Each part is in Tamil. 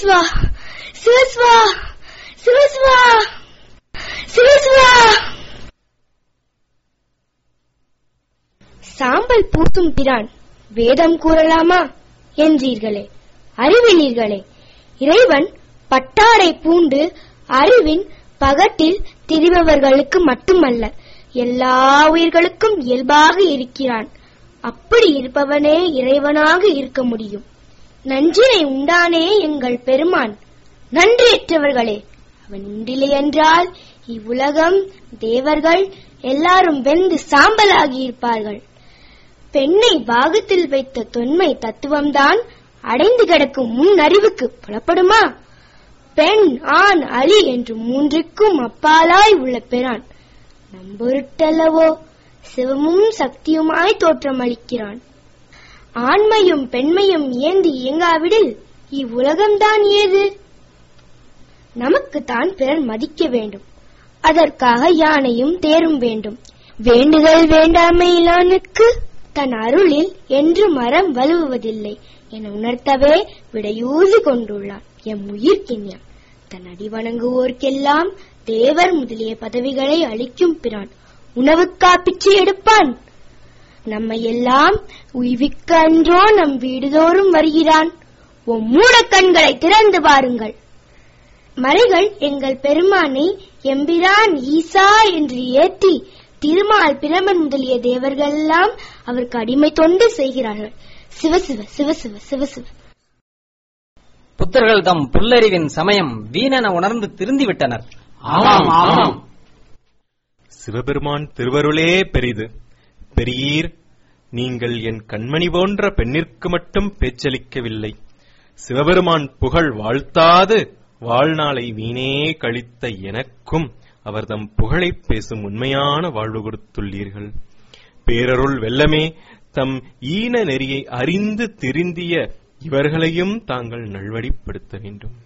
சிவசிவா சிவசிவா சிவசிவா சிவசிவா சாம்பல் பூசும் பிரான் வேதம் கூறலாமா என்றீர்களே அறிவினீர்களே இறைவன் பட்டாடை பூண்டு அறிவின் பகட்டில் திரிபவர்களுக்கு மட்டுமல்ல எல்லா உயிர்களுக்கும் இயல்பாக இருக்கிறான் அப்படி இருப்பவனே இறைவனாக இருக்க முடியும் நஞ்சினை உண்டானே எங்கள் பெருமான் நன்றியற்றவர்களே அவன் உண்டில்லை என்றால் இவ்வுலகம் தேவர்கள் எல்லாரும் வெந்து சாம்பலாகி இருப்பார்கள் பெண்ணை பாகத்தில் வைத்த தொன்மை தத்துவம்தான் அடைந்து கிடக்கும் முன் அறிவுக்கு புலப்படுமா பெண் ஆண் அலி என்று மூன்றுக்கும் அப்பாலாய் உள்ள பெறான் நம்பொருட்டல்லவோ சிவமும் சக்தியுமாய் தோற்றமளிக்கிறான் ஆண்மையும் பெண்மையும் ஏந்தி இயங்காவிடில் இவ்வுலகம்தான் ஏது நமக்குத்தான் பிறர் மதிக்க வேண்டும் அதற்காக யானையும் தேரும் வேண்டும் வேண்டுதல் வேண்டாமையிலானுக்கு தன் அருளில் என்று மரம் வலுவுவதில்லை என உணர்த்தவே விடையூசி கொண்டுள்ளான் எம் உயிர்க்கின்யான் தன் அடி வணங்குவோர்க்கெல்லாம் தேவர் முதலிய பதவிகளை அளிக்கும் பிரான் உணவுக்கா பிச்சை எடுப்பான் நம்மை எல்லாம் உய்விக்க அன்றோ நம் வீடுதோறும் வருகிறான் உம் மூடக் கண்களை திறந்து பாருங்கள் மறைகள் எங்கள் பெருமானை எம்பிரான் ஈசா என்று ஏத்தி திருமால் பிரமன் முதலிய தேவர்கள் எல்லாம் அவருக்கு அடிமை தொண்டு செய்கிறார்கள் சிவசிவ சிவசிவ சிவசிவ புத்தர்கள் தம் புல்லறிவின் சமயம் வீணென உணர்ந்து திருந்திவிட்டனர் ஆமாம் ஆமாம் சிவபெருமான் திருவருளே பெரிது பெரியீர் நீங்கள் என் கண்மணி போன்ற பெண்ணிற்கு மட்டும் பேச்சளிக்கவில்லை சிவபெருமான் புகழ் வாழ்த்தாது வாழ்நாளை வீணே கழித்த எனக்கும் அவர்தம் புகழைப் பேசும் உண்மையான வாழ்வு கொடுத்துள்ளீர்கள் பேரருள் வெல்லமே தம் ஈன நெறியை அறிந்து திருந்திய இவர்களையும் தாங்கள் நல்வழிப்படுத்த வேண்டும்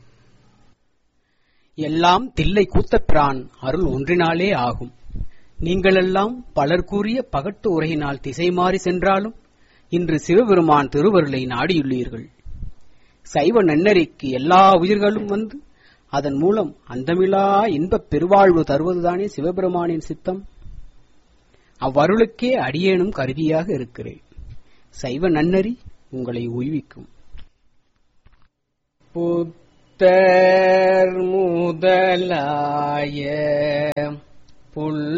எல்லாம் தில்லை கூத்தப்பிரான் அருள் ஒன்றினாலே ஆகும் நீங்களெல்லாம் பலர் கூறிய பகட்டு உரையினால் திசை மாறி சென்றாலும் இன்று சிவபெருமான் திருவருளை நாடியுள்ளீர்கள் சைவ நன்னறிக்கு எல்லா உயிர்களும் வந்து அதன் மூலம் அந்தமிலா இன்பப் பெருவாழ்வு தருவதுதானே சிவபெருமானின் சித்தம் அவ்வருளுக்கே அடியேனும் கருவியாக இருக்கிறேன் சைவ நன்னறி உங்களை உய்விக்கும் புத்தர் முதலாய புல்